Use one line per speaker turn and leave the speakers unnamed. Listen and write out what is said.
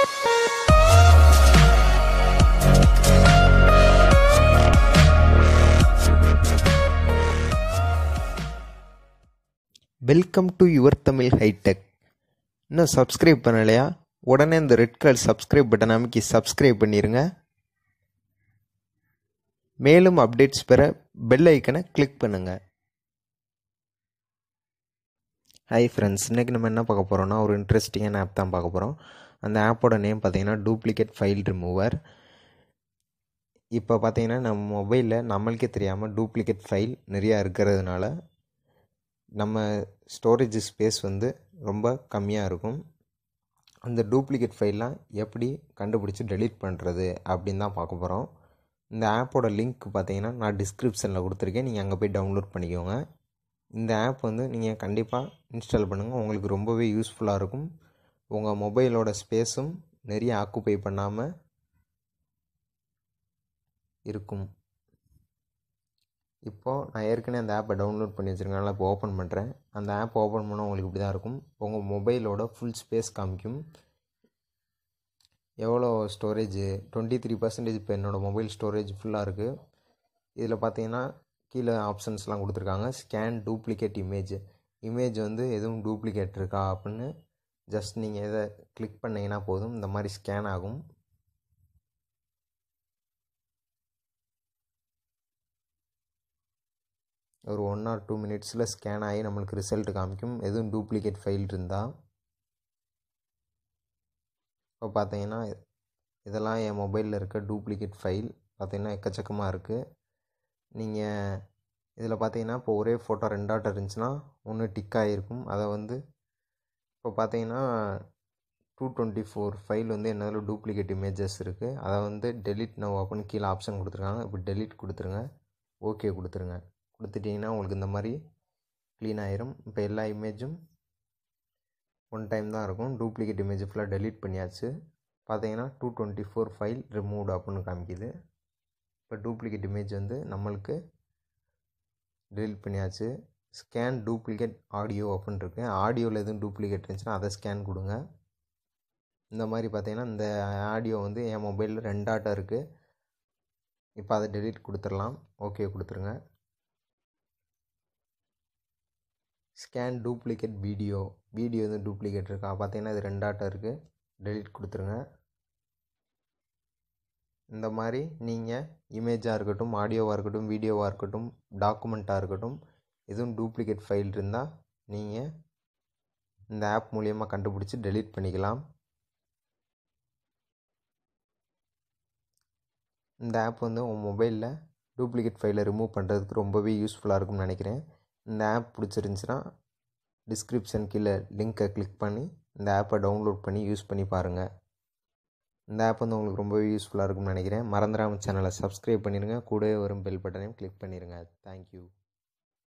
welcome to your Tamil hi tech இன்னும் subscribe பண்ணலையா உடனே இந்த ரெட் கலர் சப்ஸ்கிரைப் பட்டன் அமைக்கி சப்ஸ்கிரைப் பண்ணிடுங்க மேலும் அப்டேட்ஸ் பெற பெல் ஐக்கனை கிளிக் பண்ணுங்கள் ஹாய் ஃப்ரெண்ட்ஸ் இன்றைக்கி நம்ம என்ன பார்க்க போகிறோம்னா ஒரு இன்ட்ரெஸ்டிங்கான ஆப் தான் பார்க்க போகிறோம் அந்த ஆப்போட நேம் பார்த்தீங்கன்னா டூப்ளிகேட் ஃபைல் ரிமூவர் இப்போ பார்த்தீங்கன்னா நம்ம மொபைலில் நம்மளுக்கே தெரியாமல் டூப்ளிகேட் ஃபைல் நிறையா இருக்கிறதுனால நம்ம ஸ்டோரேஜ் ஸ்பேஸ் வந்து ரொம்ப கம்மியாக இருக்கும் அந்த டூப்ளிகேட் ஃபைல்லாம் எப்படி கண்டுபிடிச்சி டெலீட் பண்ணுறது அப்படின்னு தான் பார்க்க போகிறோம் இந்த ஆப்போட லிங்க் பார்த்தீங்கன்னா நான் டிஸ்கிரிப்ஷனில் கொடுத்துருக்கேன் நீங்கள் அங்கே போய் டவுன்லோட் பண்ணிக்கோங்க இந்த ஆப் வந்து நீங்கள் கண்டிப்பாக இன்ஸ்டால் பண்ணுங்கள் உங்களுக்கு ரொம்பவே யூஸ்ஃபுல்லாக இருக்கும் உங்கள் மொபைலோட ஸ்பேஸும் நிறைய ஆக்குப்பை பண்ணாமல் இருக்கும் இப்போது நான் ஏற்கனவே அந்த ஆப்பை டவுன்லோட் பண்ணி வச்சுருக்கேன் இப்போ ஓப்பன் பண்ணுறேன் அந்த ஆப் ஓப்பன் பண்ணால் உங்களுக்கு இப்படி தான் இருக்கும் உங்கள் மொபைலோட ஃபுல் ஸ்பேஸ் காமிக்கும் எவ்வளோ ஸ்டோரேஜ் டுவெண்ட்டி த்ரீ பர்சன்டேஜ் இப்போ என்னோடய மொபைல் ஸ்டோரேஜ் ஃபுல்லாக இருக்குது இதில் பார்த்தீங்கன்னா கீழே ஆப்ஷன்ஸ்லாம் கொடுத்துருக்காங்க ஸ்கேன் டூப்ளிகேட் இமேஜ் இமேஜ் வந்து எதுவும் டூப்ளிகேட் இருக்கா அப்படின்னு ஜஸ்ட் நீங்கள் எதை கிளிக் பண்ணிங்கன்னா போதும் இந்த மாதிரி ஸ்கேன் ஆகும் ஒரு ஒன் ஆர் டூ மினிட்ஸில் ஸ்கேன் ஆகி நம்மளுக்கு ரிசல்ட் காமிக்கும் எதுவும் டூப்ளிகேட் ஃபைல் இருந்தால் இப்போ பார்த்தீங்கன்னா இதெல்லாம் என் மொபைலில் இருக்க டூப்ளிகேட் ஃபைல் பார்த்தீங்கன்னா எக்கச்சக்கமாக இருக்குது நீங்கள் இதில் பார்த்தீங்கன்னா இப்போ ஒரே ஃபோட்டோ ரெண்டாட்டம் இருந்துச்சுன்னா ஒன்று டிக் ஆகிருக்கும் அதை வந்து இப்போ பார்த்தீங்கன்னா டூ டுவெண்ட்டி ஃபோர் ஃபைல் வந்து என்னதில் டூப்ளிகேட் இமேஜஸ் இருக்குது அதை வந்து டெலிட் நவ் அப்படின்னு கீழே ஆப்ஷன் கொடுத்துருக்காங்க இப்போ டெலிட் கொடுத்துருங்க ஓகே கொடுத்துருங்க கொடுத்துட்டிங்கன்னா உங்களுக்கு இந்த மாதிரி க்ளீன் ஆயிரும் இப்போ எல்லா இமேஜும் ஒன் டைம் தான் இருக்கும் டூப்ளிகேட் இமேஜ் ஃபுல்லாக டெலீட் பண்ணியாச்சு பார்த்தீங்கன்னா two twenty four file removed அப்படின்னு காமிக்குது இப்போ டூப்ளிகேட் இமேஜ் வந்து நம்மளுக்கு டெலிட் பண்ணியாச்சு ஸ்கேன் டூப்ளிகேட் ஆடியோ அப்படின்னு இருக்குது ஆடியோவில் எதுவும் டூப்ளிகேட் இருந்துச்சுன்னா அதை ஸ்கேன் கொடுங்க இந்த மாதிரி பார்த்தீங்கன்னா இந்த ஆடியோ வந்து என் மொபைலில் ரெண்டாட்டம் இருக்குது இப்போ அதை டெலிட் கொடுத்துடலாம் ஓகே கொடுத்துருங்க ஸ்கேன் டூப்ளிகேட் வீடியோ வீடியோ வந்து டூப்ளிகேட் இருக்கா பார்த்தீங்கன்னா இது ரெண்டாட்டம் இருக்குது டெலிட் கொடுத்துருங்க இந்த மாதிரி நீங்கள் இமேஜாக இருக்கட்டும் ஆடியோவாக இருக்கட்டும் வீடியோவாக இருக்கட்டும் டாக்குமெண்ட்டாக இருக்கட்டும் எதுவும் டூப்ளிகேட் ஃபைல் இருந்தால் நீங்கள் இந்த ஆப் மூலியமாக கண்டுபிடிச்சி டெலீட் பண்ணிக்கலாம் இந்த ஆப் வந்து உங்கள் மொபைலில் டூப்ளிகேட் ஃபைலை ரிமூவ் பண்ணுறதுக்கு ரொம்பவே யூஸ்ஃபுல்லாக இருக்கும்னு நினைக்கிறேன் இந்த ஆப் பிடிச்சிருந்துச்சின்னா டிஸ்கிரிப்ஷன் கீழே லிங்க்கை கிளிக் பண்ணி இந்த ஆப்பை டவுன்லோட் பண்ணி யூஸ் பண்ணி பாருங்கள் இந்த ஆப் வந்து உங்களுக்கு ரொம்பவே யூஸ்ஃபுல்லாக இருக்கும்னு நினைக்கிறேன் மறந்துடாமல் சேனலை சப்ஸ்கிரைப் பண்ணிடுங்க கூடவே வரும் பெல் பட்டனையும் கிளிக் பண்ணிடுங்க தேங்க்யூ